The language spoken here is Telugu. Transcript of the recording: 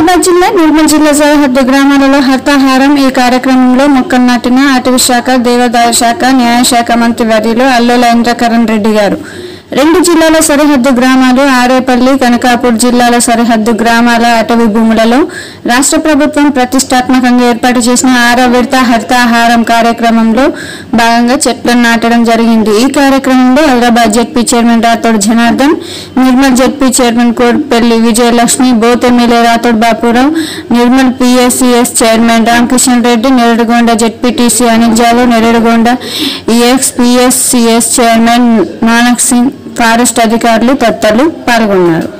నిజామాబాద్ జిల్లా నిర్మల్ జిల్లా సరిహద్దు గ్రామాలలో హర్తాహారం ఈ కార్యక్రమంలో మొక్కలు నాటిన అటవీ శాఖ దేవాదాయ శాఖ న్యాయశాఖ మంత్రి వర్యులు అల్లుల ఇంద్రకరణ్ రెడ్డి గారు రెండు జిల్లాల సరిహద్దు గ్రామాలు ఆరేపల్లి కనకాపూర్ జిల్లాల సరిహద్దు గ్రామాల అటవీ భూములలో రాష్ట్ర ప్రభుత్వం ప్రతిష్టాత్మకంగా ఏర్పాటు చేసిన ఆరో విడత హరితాహారం కార్యక్రమంలో భాగంగా చెట్లను నాటడం జరిగింది ఈ కార్యక్రమంలో Hyderabad ZP chairman Rathod Janardhan Nirmal ZP chairman Kodpalli Vijayalakshmi Boath MLA Rathod Bapurao Nirmal PSCS chairman Ramakrishna Reddy Neradugonda ZPTC Anil Jadhav Neradugonda ex PSCS chairman Nanak Singh forest అధికారులు తదితరులు పాల్గొన్నారు